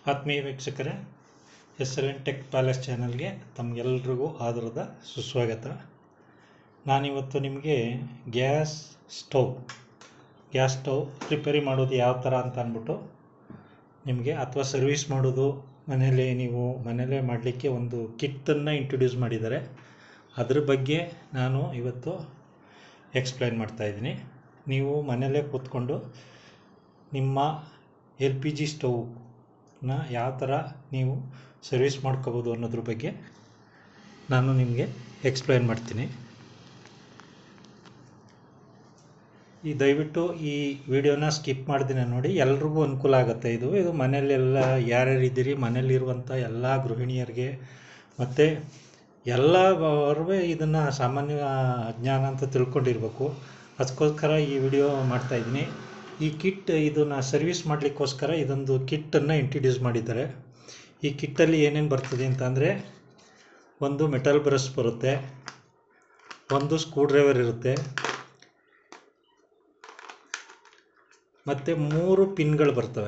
ಆತ್ಮೀಯ ವೀಕ್ಷಕರೇ S L N tech palace ಚಾನಲ್ಗೆ ತಮಗೆಲ್ರಿಗೂ ಆದರದ ಸುಸ್ವಾಗತ ನಾನಿವತ್ತು ನಿಮಗೆ gas stove gas stove repair ಮಾಡೋದು ಯಾವ ಥರ ಅಂತ ಅಂದ್ಬಿಟ್ಟು ನಿಮಗೆ ಅಥವಾ ಸರ್ವಿಸ್ ಮಾಡೋದು ಮನೇಲಿ ನೀವು ಮನೇಲೇ ಮಾಡಲಿಕ್ಕೆ ಒಂದು ಕಿಟ್ಟನ್ನು ಇಂಟ್ರೊಡ್ಯೂಸ್ ಮಾಡಿದ್ದಾರೆ ಅದ್ರ ಬಗ್ಗೆ ನಾನು ಇವತ್ತು ಎಕ್ಸ್ಪ್ಲೈನ್ ಮಾಡ್ತಾಯಿದ್ದೀನಿ ನೀವು ಮನೆಯಲ್ಲೇ ಕೂತ್ಕೊಂಡು ನಿಮ್ಮ ಎಲ್ ಪಿ ಜಿ ಸ್ಟವ್ನ ಯಾವ ಥರ ನೀವು ಸರ್ವಿಸ್ ಮಾಡ್ಕೋಬೋದು ಅನ್ನೋದ್ರ ಬಗ್ಗೆ ನಾನು ನಿಮಗೆ ಎಕ್ಸ್ಪ್ಲೈನ್ ಮಾಡ್ತೀನಿ ಈ ದಯವಿಟ್ಟು ಈ ವಿಡಿಯೋನ ಸ್ಕಿಪ್ ಮಾಡ್ತೀನಿ ನೋಡಿ ಎಲ್ರಿಗೂ ಅನುಕೂಲ ಆಗುತ್ತೆ ಇದು ಇದು ಮನೆಯಲ್ಲೆಲ್ಲ ಯಾರ್ಯಾರು ಇದ್ದೀರಿ ಮನೇಲಿರುವಂಥ ಎಲ್ಲ ಗೃಹಿಣಿಯರಿಗೆ ಮತ್ತು ಎಲ್ಲರೂ ಇದನ್ನು ಸಾಮಾನ್ಯ ಅಜ್ಞಾನ ಅಂತ ತಿಳ್ಕೊಂಡಿರ್ಬೇಕು ಅದಕ್ಕೋಸ್ಕರ ಈ ವಿಡಿಯೋ ಮಾಡ್ತಾಯಿದ್ದೀನಿ ಈ ಕಿಟ್ ಇದನ್ನು ಸರ್ವಿಸ್ ಮಾಡಲಿಕ್ಕೋಸ್ಕರ ಇದೊಂದು ಕಿಟ್ಟನ್ನು ಇಂಟ್ರಡ್ಯೂಸ್ ಮಾಡಿದ್ದಾರೆ ಈ ಕಿಟ್ಟಲ್ಲಿ ಏನೇನು ಬರ್ತದೆ ಅಂತಂದರೆ ಒಂದು ಮೆಟಲ್ ಬ್ರಷ್ ಬರುತ್ತೆ ಒಂದು ಸ್ಕ್ರೂ ಡ್ರೈವರ್ ಇರುತ್ತೆ ಮತ್ತು ಮೂರು ಪಿನ್ಗಳು ಬರ್ತವೆ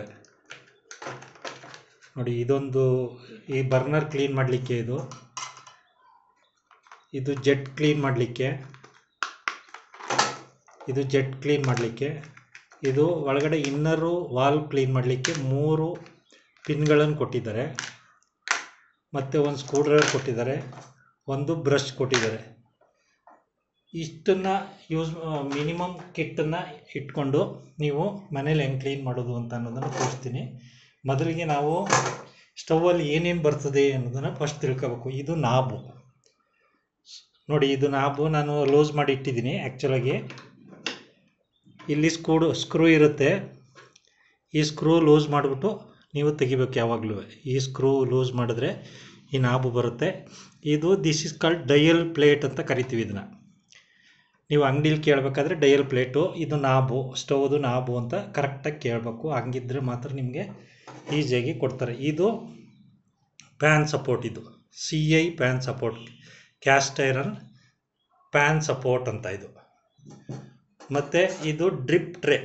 ನೋಡಿ ಇದೊಂದು ಈ ಬರ್ನರ್ ಕ್ಲೀನ್ ಮಾಡಲಿಕ್ಕೆ ಇದು ಇದು ಜೆಟ್ ಕ್ಲೀನ್ ಮಾಡಲಿಕ್ಕೆ ಇದು ಜೆಟ್ ಕ್ಲೀನ್ ಮಾಡಲಿಕ್ಕೆ ಇದು ಒಳಗಡೆ ಇನ್ನರು ವಾಲ್ ಕ್ಲೀನ್ ಮಾಡಲಿಕ್ಕೆ ಮೂರು ಪಿನ್ಗಳನ್ನು ಕೊಟ್ಟಿದ್ದಾರೆ ಮತ್ತು ಒಂದು ಸ್ಕ್ರೂ ಡ್ರೈವರ್ ಕೊಟ್ಟಿದ್ದಾರೆ ಒಂದು ಬ್ರಷ್ ಕೊಟ್ಟಿದ್ದಾರೆ ಇಷ್ಟನ್ನು ಯೂಸ್ ಮಿನಿಮಮ್ ಕಿಟ್ಟನ್ನು ಇಟ್ಕೊಂಡು ನೀವು ಮನೇಲಿ ಹೆಂಗೆ ಕ್ಲೀನ್ ಮಾಡೋದು ಅಂತ ಅನ್ನೋದನ್ನು ತೋರಿಸ್ತೀನಿ ಮೊದಲಿಗೆ ನಾವು ಸ್ಟವಲ್ಲಿ ಏನೇನು ಬರ್ತದೆ ಅನ್ನೋದನ್ನು ಫಸ್ಟ್ ತಿಳ್ಕೋಬೇಕು ಇದು ನಾಬು ನೋಡಿ ಇದು ನಾಬು ನಾನು ಲೂಸ್ ಮಾಡಿ ಇಟ್ಟಿದ್ದೀನಿ ಆ್ಯಕ್ಚುಲಾಗಿ ಇಲ್ಲಿ ಸ್ಕ್ರೂ ಸ್ಕ್ರೂ ಇರುತ್ತೆ ಈ ಸ್ಕ್ರೂ ಲೂಸ್ ಮಾಡಿಬಿಟ್ಟು ನೀವು ತೆಗಿಬೇಕು ಯಾವಾಗಲೂ ಈ ಸ್ಕ್ರೂ ಲೂಸ್ ಮಾಡಿದ್ರೆ ಈ ನಾಬು ಬರುತ್ತೆ ಇದು this is called dial plate ಅಂತ ಕರಿತೀವಿ ಇದನ್ನು ನೀವು ಅಂಗಡೀಲಿ ಕೇಳಬೇಕಾದ್ರೆ ಡಯಲ್ ಪ್ಲೇಟು ಇದು ನಾಬು ಸ್ಟವ್ದು ನಾಬು ಅಂತ ಕರೆಕ್ಟಾಗಿ ಕೇಳಬೇಕು ಹಂಗಿದ್ರೆ ಮಾತ್ರ ನಿಮಗೆ ಈಸಿಯಾಗಿ ಕೊಡ್ತಾರೆ ಇದು ಪ್ಯಾನ್ ಸಪೋರ್ಟ್ ಇದು C I pan support cast iron pan support ಅಂತ ಇದು ಮತ್ತು ಇದು ಡ್ರಿಪ್ ಟ್ರೇ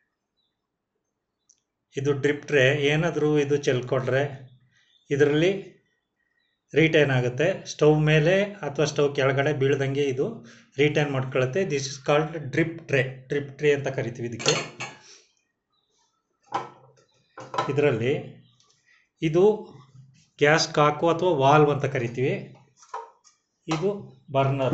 ಇದು ಡ್ರಿಪ್ ಟ್ರೇ ಏನಾದರೂ ಇದು ಚೆಲ್ಕೊಂಡ್ರೆ ಇದರಲ್ಲಿ ರೀಟೈನ್ ಆಗುತ್ತೆ ಸ್ಟವ್ ಮೇಲೆ ಅಥವಾ ಸ್ಟವ್ ಕೆಳಗಡೆ ಬೀಳ್ದಂಗೆ ಇದು ರೀಟೈನ್ ಮಾಡ್ಕೊಳ್ಳುತ್ತೆ this is called drip tray drip tray ಅಂತ ಕರಿತೀವಿ ಇದಕ್ಕೆ ಇದರಲ್ಲಿ ಇದು ಗ್ಯಾಸ್ ಕಾಕು ಅಥವಾ ವಾಲ್ವ್ ಅಂತ ಕರಿತೀವಿ ಇದು ಬರ್ನರ್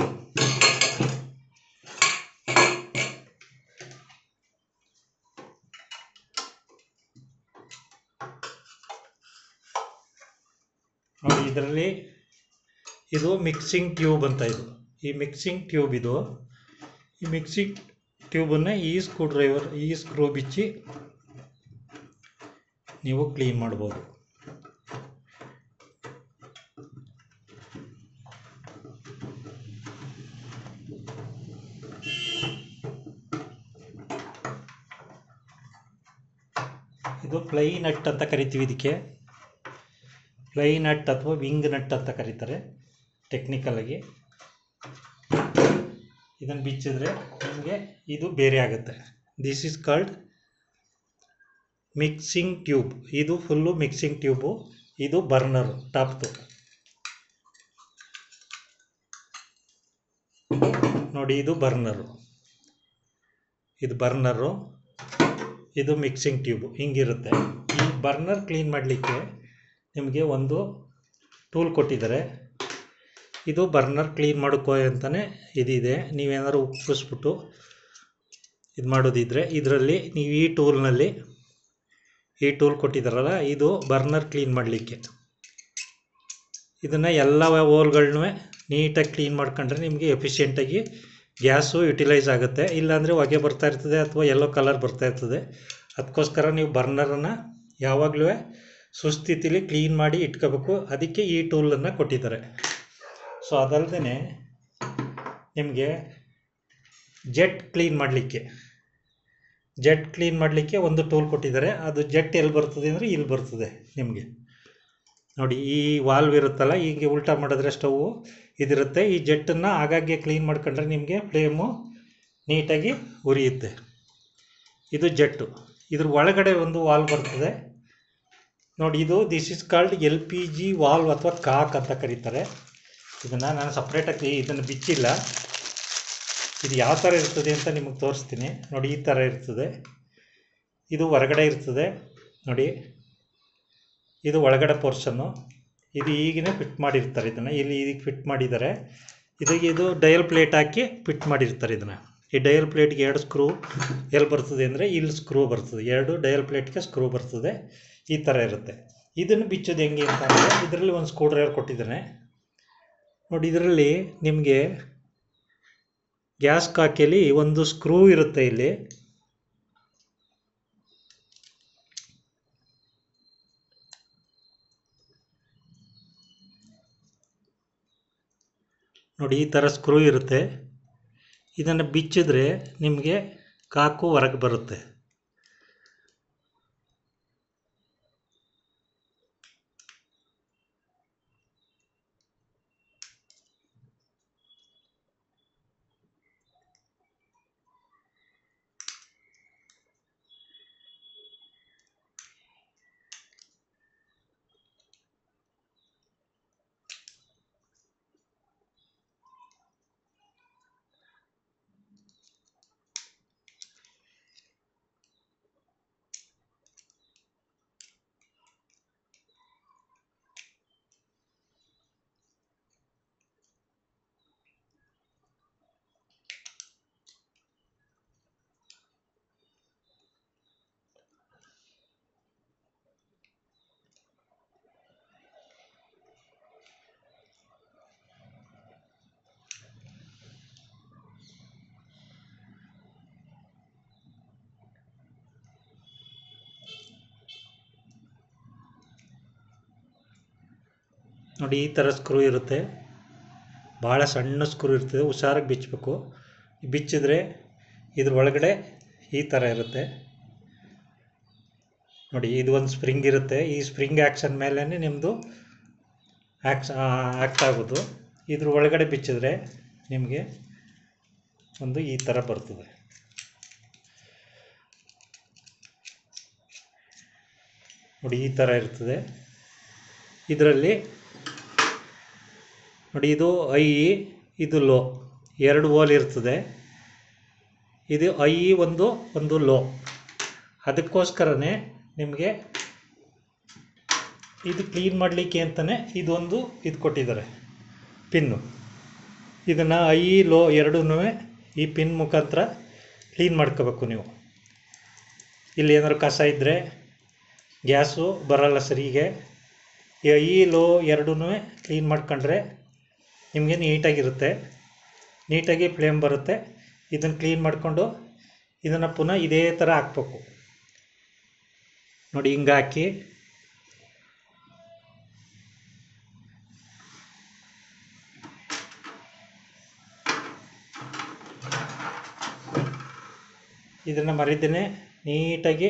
ನೋಡಿ ಇದರಲ್ಲಿ ಇದು ಮಿಕ್ಸಿಂಗ್ ಟ್ಯೂಬ್ ಅಂತ ಇದು ಈ ಮಿಕ್ಸಿಂಗ್ ಟ್ಯೂಬ್ ಇದು ಈ ಮಿಕ್ಸಿಂಗ್ ಟ್ಯೂಬನ್ನು ಈ ಸ್ಕ್ರೂ ಡ್ರೈವರ್ ಈ ಸ್ಕ್ರೂ ಬಿಚ್ಚಿ ನೀವು ಕ್ಲೀನ್ ಮಾಡ್ಬೋದು ಇದು ಫ್ಲೈ ನಟ್ ಅಂತ ಕರಿತೀವಿ ಇದಕ್ಕೆ ಫ್ಲೈ ನಟ್ ಅಥವಾ ವಿಂಗ್ ನಟ್ ಅಂತ ಕರೀತಾರೆ ಟೆಕ್ನಿಕಲಾಗಿ ಇದನ್ನು ಬಿಚ್ಚಿದ್ರೆ ನಿಮಗೆ ಇದು ಬೇರೆ ಆಗುತ್ತೆ this is called mixing tube ಇದು ಫುಲ್ಲು ಮಿಕ್ಸಿಂಗ್ ಟ್ಯೂಬು ಇದು ಬರ್ನರು ಟಾಪ್ದು ನೋಡಿ ಇದು ಬರ್ನರು ಇದು ಬರ್ನರು ಇದು ಮಿಕ್ಸಿಂಗ್ ಟ್ಯೂಬು ಹಿಂಗಿರುತ್ತೆ ಈ ಬರ್ನರ್ ಕ್ಲೀನ್ ಮಾಡಲಿಕ್ಕೆ ನಿಮಗೆ ಒಂದು ಟೂಲ್ ಕೊಟ್ಟಿದ್ದಾರೆ ಇದು ಬರ್ನರ್ ಕ್ಲೀನ್ ಮಾಡೋಕ್ಕೋ ಅಂತಲೇ ಇದಿದೆ ನೀವೇನಾದ್ರು ಉಪ್ಪಿಸ್ಬಿಟ್ಟು ಇದು ಮಾಡೋದಿದ್ರೆ ಇದರಲ್ಲಿ ನೀವು ಈ ಟೂಲ್ನಲ್ಲಿ ಈ ಟೂಲ್ ಕೊಟ್ಟಿದ್ದಾರಲ್ಲ ಇದು ಬರ್ನರ್ ಕ್ಲೀನ್ ಮಾಡಲಿಕ್ಕೆ ಇದನ್ನು ಎಲ್ಲ ಓಲ್ಗಳನ್ನೂ ನೀಟಾಗಿ ಕ್ಲೀನ್ ಮಾಡ್ಕೊಂಡ್ರೆ ನಿಮಗೆ ಎಫಿಷಿಯೆಂಟಾಗಿ ಗ್ಯಾಸು ಯುಟಿಲೈಸ್ ಆಗುತ್ತೆ ಇಲ್ಲಾಂದರೆ ಹೊಗೆ ಬರ್ತಾ ಇರ್ತದೆ ಅಥವಾ ಎಲ್ಲೋ ಕಲರ್ ಬರ್ತಾ ಇರ್ತದೆ ಅದಕ್ಕೋಸ್ಕರ ನೀವು ಬರ್ನರನ್ನು ಯಾವಾಗಲೂ ಸುಸ್ಥಿತಿಲಿ ಕ್ಲೀನ್ ಮಾಡಿ ಇಟ್ಕೋಬೇಕು ಅದಕ್ಕೆ ಈ ಟೂಲನ್ನು ಕೊಟ್ಟಿದ್ದಾರೆ ಸೊ ಅದಲ್ಲದೆ ನಿಮಗೆ ಜೆಟ್ ಕ್ಲೀನ್ ಮಾಡಲಿಕ್ಕೆ ಜೆಟ್ ಕ್ಲೀನ್ ಮಾಡಲಿಕ್ಕೆ ಒಂದು ಟೂಲ್ ಕೊಟ್ಟಿದ್ದಾರೆ ಅದು ಜೆಟ್ ಎಲ್ಲಿ ಬರ್ತದೆ ಅಂದರೆ ಇಲ್ಲಿ ಬರ್ತದೆ ನಿಮಗೆ ನೋಡಿ ಈ ವಾಲ್ವ್ ಇರುತ್ತಲ್ಲ ಹೀಗೆ ಉಲ್ಟಾ ಮಾಡಿದ್ರೆ ಸ್ಟವ್ವು ಇದಿರುತ್ತೆ ಈ ಜೆಟ್ಟನ್ನು ಆಗಾಗ್ಗೆ ಕ್ಲೀನ್ ಮಾಡ್ಕೊಂಡ್ರೆ ನಿಮಗೆ ಫ್ಲೇಮು ನೀಟಾಗಿ ಉರಿಯುತ್ತೆ ಇದು ಜೆಟ್ಟು ಇದ್ರ ಒಳಗಡೆ ಒಂದು ವಾಲ್ ಬರ್ತದೆ ನೋಡಿ ಇದು this is called L P G valve ಅಥವಾ ಕಾಕ್ ಅಂತ ಕರೀತಾರೆ ಇದನ್ನು ನಾನು ಸಪ್ರೇಟಾಗಿ ಇದನ್ನು ಬಿಚ್ಚಿಲ್ಲ ಇದು ಯಾವ ಥರ ಇರ್ತದೆ ಅಂತ ನಿಮಗೆ ತೋರಿಸ್ತೀನಿ ನೋಡಿ ಈ ಥರ ಇರ್ತದೆ ಇದು ಹೊರಗಡೆ ಇರ್ತದೆ ನೋಡಿ ಇದು ಒಳಗಡೆ ಪೋರ್ಷನ್ನು ಇದು ಈಗಿನೇ ಫಿಟ್ ಮಾಡಿರ್ತಾರೆ ಇದನ್ನು ಇಲ್ಲಿ ಇದಕ್ಕೆ ಫಿಟ್ ಮಾಡಿದ್ದಾರೆ ಇದಕ್ಕೆ ಇದು ಡಯಲ್ ಪ್ಲೇಟ್ ಹಾಕಿ ಫಿಟ್ ಮಾಡಿರ್ತಾರೆ ಇದನ್ನು ಈ ಡಯಲ್ ಪ್ಲೇಟ್ಗೆ ಎರಡು ಸ್ಕ್ರೂ ಎಲ್ಲಿ ಬರ್ತದೆ ಅಂದರೆ ಇಲ್ಲಿ ಸ್ಕ್ರೂ ಬರ್ತದೆ ಎರಡು ಡಯಲ್ ಪ್ಲೇಟ್ಗೆ ಸ್ಕ್ರೂ ಬರ್ತದೆ ಈ ಥರ ಇರುತ್ತೆ ಇದನ್ನು ಬಿಚ್ಚೋದು ಹೆಂಗೆ ಅಂತ ಅಂದರೆ ಇದರಲ್ಲಿ ಒಂದು ಸ್ಕ್ರೂ ಡ್ರೈವರ್ ಕೊಟ್ಟಿದ್ದಾನೆ ನೋಡಿ ಇದರಲ್ಲಿ ನಿಮಗೆ ಗ್ಯಾಸ್ ಕಾಕಿಯಲ್ಲಿ ಒಂದು ಸ್ಕ್ರೂ ಇರುತ್ತೆ ಇಲ್ಲಿ ನೋಡಿ ಈ ಥರ ಸ್ಕ್ರೂ ಇರುತ್ತೆ ಇದನ್ನು ಬಿಚ್ಚಿದ್ರೆ ನಿಮಗೆ ಕಾಕು ಹೊರಗೆ ಬರುತ್ತೆ ನೋಡಿ ಈ ಥರ ಸ್ಕ್ರೂ ಇರುತ್ತೆ ಭಾಳ ಸಣ್ಣ ಸ್ಕ್ರೂ ಇರ್ತದೆ ಹುಷಾರಾಗಿ ಬಿಚ್ಚಬೇಕು ಬಿಚ್ಚಿದ್ರೆ ಇದ್ರ ಒಳಗಡೆ ಈ ಥರ ಇರುತ್ತೆ ನೋಡಿ ಇದು ಒಂದು ಸ್ಪ್ರಿಂಗ್ ಇರುತ್ತೆ ಈ ಸ್ಪ್ರಿಂಗ್ ಆ್ಯಕ್ಷನ್ ಮೇಲೇ ನಿಮ್ಮದು ಆ್ಯಕ್ಸ್ ಆ್ಯಕ್ಟ್ ಆಗೋದು ಇದ್ರ ಒಳಗಡೆ ಬಿಚ್ಚಿದ್ರೆ ನಿಮಗೆ ಒಂದು ಈ ಥರ ಬರ್ತದೆ ನೋಡಿ ಈ ಥರ ಇರ್ತದೆ ಇದರಲ್ಲಿ ನೋಡಿ ಇದು ಐ ಇದು ಲೋ ಎರಡು ಓಲ್ ಇರ್ತದೆ ಇದು ಐ ಒಂದು ಒಂದು ಲೋ ಅದಕ್ಕೋಸ್ಕರನೇ ನಿಮಗೆ ಇದು ಕ್ಲೀನ್ ಮಾಡಲಿಕ್ಕೆ ಅಂತಲೇ ಇದೊಂದು ಇದು ಕೊಟ್ಟಿದ್ದಾರೆ ಪಿನ್ನು ಇದನ್ನು ಐ ಲೋ ಎರಡೂ ಈ ಪಿನ್ ಮುಖಾಂತರ ಕ್ಲೀನ್ ಮಾಡ್ಕೋಬೇಕು ನೀವು ಇಲ್ಲಿ ಏನಾದ್ರು ಕಸ ಇದ್ದರೆ ಗ್ಯಾಸು ಬರಲ್ಲ ಸರಿಗೆ ಈ ಐ ಲೋ ಎರಡೂ ಕ್ಲೀನ್ ಮಾಡ್ಕೊಂಡ್ರೆ ನಿಮಗೆ ನೀಟಾಗಿರುತ್ತೆ ನೀಟಾಗಿ ಫ್ಲೇಮ್ ಬರುತ್ತೆ ಇದನ್ನು ಕ್ಲೀನ್ ಮಾಡಿಕೊಂಡು ಇದನ್ನು ಪುನಃ ಇದೇ ಥರ ಹಾಕ್ಬೇಕು ನೋಡಿ ಹಿಂಗೆ ಹಾಕಿ ಇದನ್ನು ಮರಿದೇನೆ ನೀಟಾಗಿ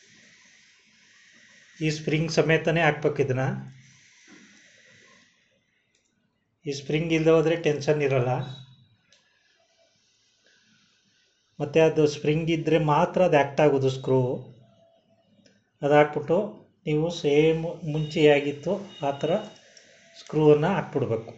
ಈ ಸ್ಪ್ರಿಂಗ್ ಸಮೇತನೇ ಹಾಕ್ಬೇಕು ಇದನ್ನು ಈ ಸ್ಪ್ರಿಂಗ್ ಇಲ್ಲದೆ ಹೋದರೆ ಟೆನ್ಷನ್ ಇರಲ್ಲ ಮತ್ತು ಅದು ಸ್ಪ್ರಿಂಗ್ ಇದ್ದರೆ ಮಾತ್ರ ಅದು ಆ್ಯಕ್ಟ್ ಆಗೋದು ಸ್ಕ್ರೂ ಅದು ಹಾಕ್ಬಿಟ್ಟು ನೀವು ಸೇಮ್ ಮುಂಚೆ ಹೇಗಿತ್ತು ಆ ಥರ ಸ್ಕ್ರೂವನ್ನು ಹಾಕ್ಬಿಡ್ಬೇಕು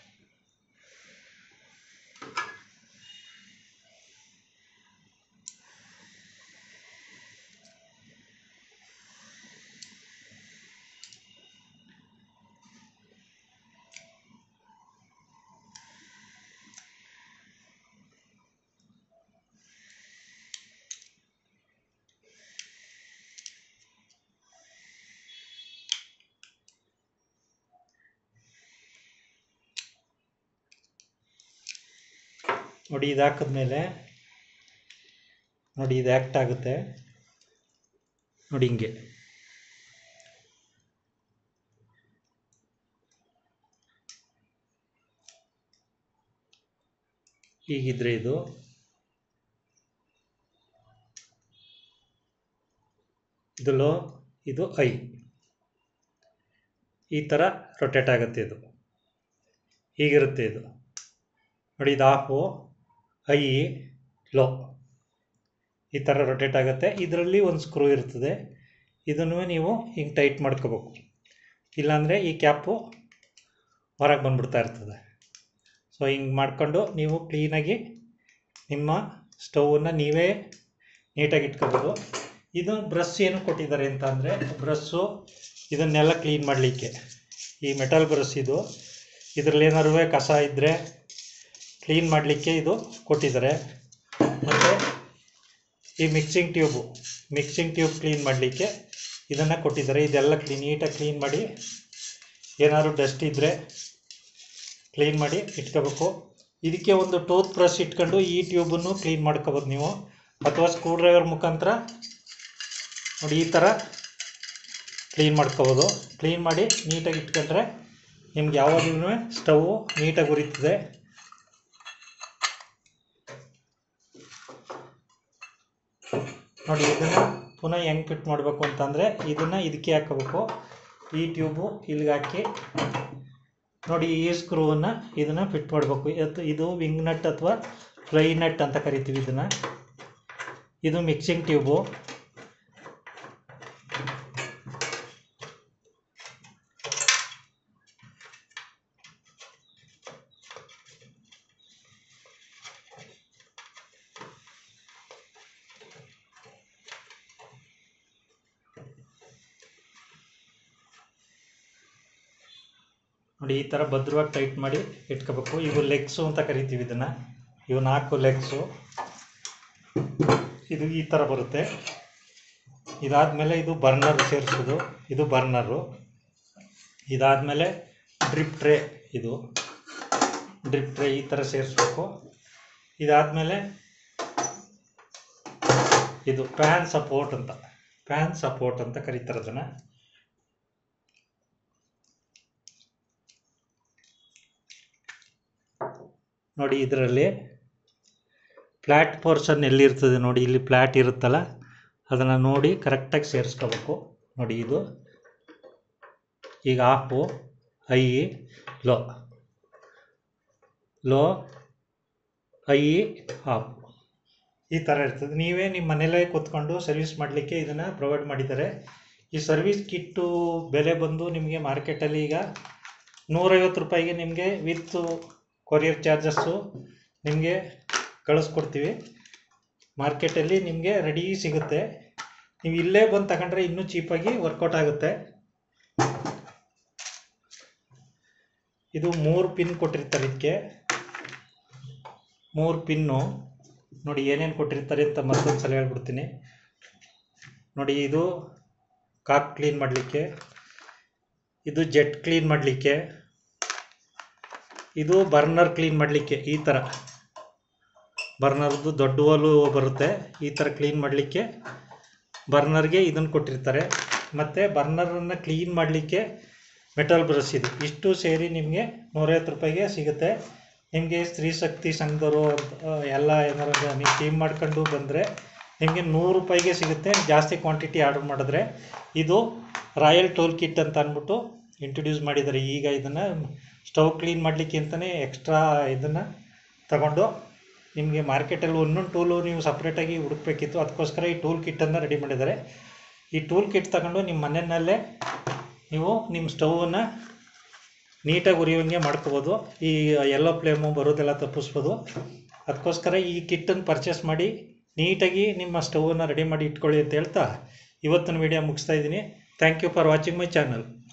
ನೋಡಿ ಇದು ಹಾಕಿದ್ಮೇಲೆ ನೋಡಿ ಇದು ಆ್ಯಕ್ಟ್ ಆಗುತ್ತೆ ನೋಡಿ ಹಿಂಗೆ ಹೀಗಿದ್ರೆ ಇದು ಇದು ಲೋ ಇದು ಐ ಈ ಥರ ರೊಟೇಟ್ ಆಗುತ್ತೆ ಇದು ಹೀಗಿರುತ್ತೆ ಇದು ನೋಡಿ ಇದು ಆಫು ಐ ಲೋ ಈ ಥರ ರೊಟೇಟ್ ಆಗುತ್ತೆ ಇದರಲ್ಲಿ ಒಂದು ಸ್ಕ್ರೂ ಇರ್ತದೆ ಇದನ್ನು ನೀವು ಹಿಂಗೆ ಟೈಟ್ ಮಾಡ್ಕೋಬೇಕು ಇಲ್ಲಾಂದರೆ ಈ ಕ್ಯಾಪು ಹೊರಗೆ ಬಂದ್ಬಿಡ್ತಾ ಇರ್ತದೆ ಸೊ ಹಿಂಗೆ ಮಾಡಿಕೊಂಡು ನೀವು ಕ್ಲೀನಾಗಿ ನಿಮ್ಮ ಸ್ಟವನ್ನು ನೀವೇ ನೀಟಾಗಿ ಇಟ್ಕೋಬೋದು ಇದು ಬ್ರಷ್ ಏನು ಕೊಟ್ಟಿದ್ದಾರೆ ಅಂತ ಅಂದರೆ ಬ್ರಸ್ಸು ಇದನ್ನೆಲ್ಲ ಕ್ಲೀನ್ ಮಾಡಲಿಕ್ಕೆ ಈ ಮೆಟಲ್ ಬ್ರಷ್ ಇದು ಇದರಲ್ಲಿ ಏನಾದ್ರು ಕಸ ಇದ್ದರೆ ಕ್ಲೀನ್ ಮಾಡಲಿಕ್ಕೆ ಇದು ಕೊಟ್ಟಿದ್ದಾರೆ ಮತ್ತು ಈ mixing tube mixing tube clean ಮಾಡಲಿಕ್ಕೆ ಇದನ್ನು ಕೊಟ್ಟಿದ್ದಾರೆ ಇದೆಲ್ಲ ಕ್ಲೀನ್ ನೀಟಾಗಿ ಕ್ಲೀನ್ ಮಾಡಿ ಏನಾದ್ರು ಡಸ್ಟ್ ಇದ್ದರೆ ಕ್ಲೀನ್ ಮಾಡಿ ಇಟ್ಕೋಬೇಕು ಇದಕ್ಕೆ ಒಂದು ಟೂತ್ ಬ್ರಷ್ ಇಟ್ಕೊಂಡು ಈ ಟ್ಯೂಬನ್ನು ಕ್ಲೀನ್ ಮಾಡ್ಕೋಬೋದು ನೀವು ಅಥವಾ ಸ್ಕ್ರೂ ಡ್ರೈವರ್ ಮುಖಾಂತರ ನೋಡಿ ಈ ಥರ ಕ್ಲೀನ್ ಮಾಡ್ಕೋಬೋದು ಕ್ಲೀನ್ ಮಾಡಿ ನೀಟಾಗಿ ಇಟ್ಕೊಂಡ್ರೆ ನಿಮ್ಗೆ ಯಾವಾಗಲೂ ಸ್ಟವ್ ನೀಟಾಗಿ ಉರಿತದೆ ನೋಡಿ ಇದನ್ನು ಪುನಃ ಹೆಂಗೆ ಫಿಟ್ ಮಾಡಬೇಕು ಅಂತಂದರೆ ಇದನ್ನು ಇದಕ್ಕೆ ಹಾಕೋಬೇಕು ಈ ಟ್ಯೂಬು ಇಲ್ಲಿಗೆ ಹಾಕಿ ನೋಡಿ ಈ ಸ್ಕ್ರೂವನ್ನು ಇದನ್ನು ಫಿಟ್ ಮಾಡಬೇಕು ಇದು ಇದು ವಿಂಗ್ ನಟ್ ಅಥವಾ ಫ್ಲೈ ನಟ್ ಅಂತ ಕರಿತೀವಿ ಇದನ್ನು ಇದು ಮಿಕ್ಸಿಂಗ್ ಟ್ಯೂಬು ನೋಡಿ ಈ ಥರ ಭದ್ರವಾಗಿ ಟೈಟ್ ಮಾಡಿ ಇಟ್ಕೋಬೇಕು ಇವು ಲೆಗ್ಸು ಅಂತ ಕರಿತೀವಿ ಇದನ್ನು ಇವು ನಾಲ್ಕು ಲೆಗ್ಸು ಇದು ಈ ಥರ ಬರುತ್ತೆ ಇದಾದಮೇಲೆ ಇದು ಬರ್ನರ್ ಸೇರಿಸೋದು ಇದು ಬರ್ನರು ಇದಾದಮೇಲೆ ಡ್ರಿಪ್ ಟ್ರೇ ಇದು ಡ್ರಿಪ್ ಟ್ರೇ ಈ ಥರ ಸೇರಿಸ್ಬೇಕು ಇದಾದಮೇಲೆ ಇದು ಪ್ಯಾನ್ ಸಪೋರ್ಟ್ ಅಂತ ಪ್ಯಾನ್ ಸಪೋರ್ಟ್ ಅಂತ ಕರೀತಾರೆ ಅದನ್ನು ನೋಡಿ ಇದರಲ್ಲಿ ಫ್ಲ್ಯಾಟ್ ಪೋರ್ಷನ್ ಎಲ್ಲಿರ್ತದೆ ನೋಡಿ ಇಲ್ಲಿ ಫ್ಲ್ಯಾಟ್ ಇರುತ್ತಲ್ಲ ಅದನ್ನು ನೋಡಿ ಕರೆಕ್ಟಾಗಿ ಸೇರಿಸ್ಕೋಬೇಕು ನೋಡಿ ಇದು ಈಗ off high low low high off ಈ ಥರ ಇರ್ತದೆ ನೀವೇ ನಿಮ್ಮ ಮನೇಲೇ ಕೂತ್ಕೊಂಡು ಸರ್ವಿಸ್ ಮಾಡಲಿಕ್ಕೆ ಇದನ್ನು ಪ್ರೊವೈಡ್ ಮಾಡಿದ್ದಾರೆ ಈ ಸರ್ವಿಸ್ ಕಿಟ್ಟು ಬೆಲೆ ಬಂದು ನಿಮಗೆ ಮಾರ್ಕೆಟಲ್ಲಿ ಈಗ ನೂರೈವತ್ತು ರೂಪಾಯಿಗೆ ನಿಮಗೆ ವಿತ್ ಕೊರಿಯರ್ ಚಾರ್ಜಸ್ಸು ನಿಮಗೆ ಕಳಿಸ್ಕೊಡ್ತೀವಿ ಮಾರ್ಕೆಟಲ್ಲಿ ನಿಮಗೆ ರೆಡಿ ಸಿಗುತ್ತೆ ನೀವು ಇಲ್ಲೇ ಬಂದು ತಗೊಂಡ್ರೆ ಇನ್ನೂ ಚೀಪಾಗಿ ವರ್ಕೌಟ್ ಆಗುತ್ತೆ ಇದು ಮೂರು ಪಿನ್ ಕೊಟ್ಟಿರ್ತಾರೆ ಇದಕ್ಕೆ ಮೂರು ಪಿನ್ನು ನೋಡಿ ಏನೇನು ಕೊಟ್ಟಿರ್ತಾರೆ ಅಂತ ಮತ್ತೊಂದು ಸಲ ಹೇಳ್ಬಿಡ್ತೀನಿ ನೋಡಿ ಇದು ಕಾಕ್ ಕ್ಲೀನ್ ಮಾಡಲಿಕ್ಕೆ ಇದು ಜೆಟ್ ಕ್ಲೀನ್ ಮಾಡಲಿಕ್ಕೆ ಇದು ಬರ್ನರ್ ಕ್ಲೀನ್ ಮಾಡಲಿಕ್ಕೆ ಈ ಥರ ಬರ್ನರ್ದು ದೊಡ್ಡ ಓಲು ಬರುತ್ತೆ ಈ ಥರ ಕ್ಲೀನ್ ಮಾಡಲಿಕ್ಕೆ ಬರ್ನರ್ಗೆ ಇದನ್ನು ಕೊಟ್ಟಿರ್ತಾರೆ ಮತ್ತು ಬರ್ನರನ್ನು ಕ್ಲೀನ್ ಮಾಡಲಿಕ್ಕೆ ಮೆಟಲ್ ಬ್ರಷ್ ಇದು ಇಷ್ಟು ಸೇರಿ ನಿಮಗೆ ನೂರೈವತ್ತು ರೂಪಾಯಿಗೆ ಸಿಗುತ್ತೆ ನಿಮಗೆ ಸ್ತ್ರೀ ಶಕ್ತಿ ಸಂಘದವರು ಅಂತ ಎಲ್ಲ ಏನಾರು ನೀವು ಟೀಮ್ ಮಾಡ್ಕೊಂಡು ಬಂದರೆ ನಿಮಗೆ ನೂರು ರೂಪಾಯಿಗೆ ಸಿಗುತ್ತೆ ಜಾಸ್ತಿ ಕ್ವಾಂಟಿಟಿ ಆರ್ಡರ್ ಮಾಡಿದ್ರೆ ಇದು ರಾಯಲ್ ಟೋಲ್ ಕಿಟ್ ಅಂತ ಅಂದ್ಬಿಟ್ಟು ಇಂಟ್ರೊಡ್ಯೂಸ್ ಮಾಡಿದ್ದಾರೆ ಈಗ ಇದನ್ನು ಸ್ಟವ್ ಕ್ಲೀನ್ ಮಾಡಲಿಕ್ಕೆ ಅಂತಲೇ ಎಕ್ಸ್ಟ್ರಾ ಇದನ್ನು ತಗೊಂಡು ನಿಮಗೆ ಮಾರ್ಕೆಟಲ್ಲಿ ಒಂದೊಂದು ಟೂಲು ನೀವು ಸಪ್ರೇಟಾಗಿ ಹುಡುಕ್ಬೇಕಿತ್ತು ಅದಕ್ಕೋಸ್ಕರ ಈ ಟೂಲ್ ಕಿಟ್ಟನ್ನು ರೆಡಿ ಮಾಡಿದ್ದಾರೆ ಈ ಟೂಲ್ ಕಿಟ್ ತಗೊಂಡು ನಿಮ್ಮ ಮನೆಯಲ್ಲೇ ನೀವು ನಿಮ್ಮ ಸ್ಟವನ್ನು ನೀಟಾಗಿ ಉರಿಯೋಂಗೆ ಮಾಡ್ಕೋಬೋದು ಈ ಎಲ್ಲೋ ಫ್ಲೇಮು ಬರೋದೆಲ್ಲ ತಪ್ಪಿಸ್ಬೋದು ಅದಕ್ಕೋಸ್ಕರ ಈ ಕಿಟ್ಟನ್ನು ಪರ್ಚೇಸ್ ಮಾಡಿ ನೀಟಾಗಿ ನಿಮ್ಮ ಸ್ಟವನ್ನು ರೆಡಿ ಮಾಡಿ ಇಟ್ಕೊಳ್ಳಿ ಅಂತ ಹೇಳ್ತಾ ಇವತ್ತಿನ ವಿಡಿಯೋ ಮುಗಿಸ್ತಾ ಇದ್ದೀನಿ thank you for watching my channel